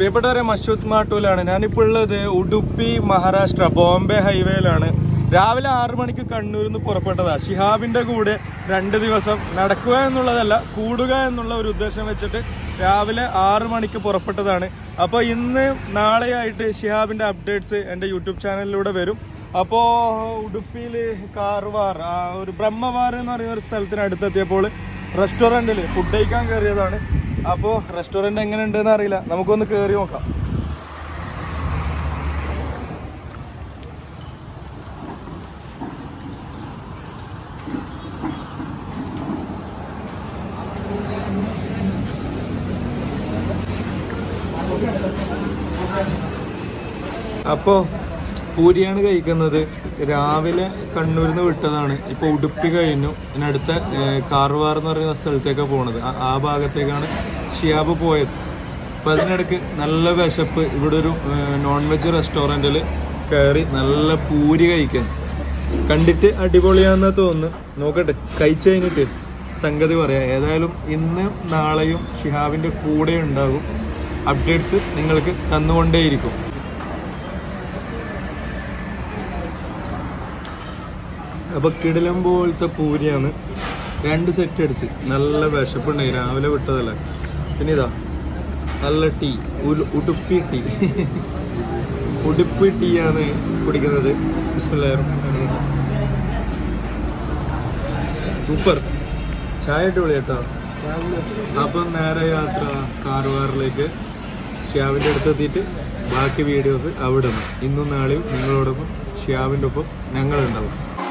പ്രിയപ്പെട്ടവരെ മഷൂദ് മാട്ടൂലാണ് ഞാനിപ്പോൾ ഉള്ളത് ഉടുപ്പി മഹാരാഷ്ട്ര ബോംബെ ഹൈവേയിലാണ് രാവിലെ ആറു മണിക്ക് കണ്ണൂരിൽ നിന്ന് പുറപ്പെട്ടതാ ഷിഹാബിന്റെ കൂടെ രണ്ട് ദിവസം നടക്കുക എന്നുള്ളതല്ല കൂടുക എന്നുള്ള ഒരു ഉദ്ദേശം വെച്ചിട്ട് രാവിലെ ആറു മണിക്ക് പുറപ്പെട്ടതാണ് അപ്പോൾ ഇന്ന് നാളെയായിട്ട് ഷിഹാബിന്റെ അപ്ഡേറ്റ്സ് എൻ്റെ യൂട്യൂബ് ചാനലിലൂടെ വരും അപ്പോൾ ഉടുപ്പിയിൽ കാർവാർ ആ ഒരു ബ്രഹ്മവാർ എന്ന് പറയുന്ന ഒരു സ്ഥലത്തിന് അടുത്തെത്തിയപ്പോൾ റെസ്റ്റോറൻറ്റിൽ ഫുഡ് കഴിക്കാൻ കയറിയതാണ് അപ്പോൾ റെസ്റ്റോറൻറ്റ് എങ്ങനെ ഉണ്ടെന്ന് അറിയില്ല നമുക്കൊന്ന് കയറി നോക്കാം അപ്പോൾ പൂരിയാണ് കഴിക്കുന്നത് രാവിലെ കണ്ണൂരിൽ നിന്ന് വിട്ടതാണ് ഇപ്പോൾ ഉടുപ്പി കഴിഞ്ഞു ഇനി അടുത്ത ഏർ, കാർവാർ എന്ന് പറയുന്ന സ്ഥലത്തേക്കാണ് പോണത് ആ- ആ ഭാഗത്തേക്കാണ് ഷിയാബ് പോയത് അപ്പോൾ അതിനിടയ്ക്ക് നല്ല വിശപ്പ് ഇവിടെ ഒരു നോൺ വെജ് റെസ്റ്റോറൻറ്റിൽ കയറി നല്ല പൂരി കഴിക്കാൻ കണ്ടിട്ട് അടിപൊളിയാന്ന് തോന്നുന്നു നോക്കട്ടെ കഴിച്ചു കഴിഞ്ഞിട്ട് സംഗതി പറയാം ഏതായാലും ഇന്ന് നാളെയും ഷിഹാബിൻ്റെ കൂടെ ഉണ്ടാകും അപ്ഡേറ്റ്സ് നിങ്ങൾക്ക് തന്നുകൊണ്ടേയിരിക്കും അപ്പൊ കിടിലം പോലത്തെ പൂരിയാണ് രണ്ട് സെറ്റ് അടിച്ച് നല്ല വിശപ്പുണ്ടായി രാവിലെ വിട്ടതല്ലേ പിന്നെ ഇതാ നല്ല ടീ ഉരു- ഉടുപ്പി ടീ ഉടുപ്പി ടീ ആണ് കുടിക്കുന്നത് ബിസ്മില്ലാഹിർ റഹ്മാനിർ റഹീം. സൂപ്പർ ചായ അടിപൊളി കേട്ടോ അപ്പം നേരെ യാത്ര കാർവാറിലേക്ക് ഷ്യാവിൻ്റെ അടുത്തെത്തിയിട്ട് ബാക്കി വീഡിയോസ് അവിടെ നിന്ന് ഇന്നും നാളെയും നിങ്ങളോടൊപ്പം ഷ്യാവിൻ്റെ ഒപ്പം ഞങ്ങളുണ്ടാവും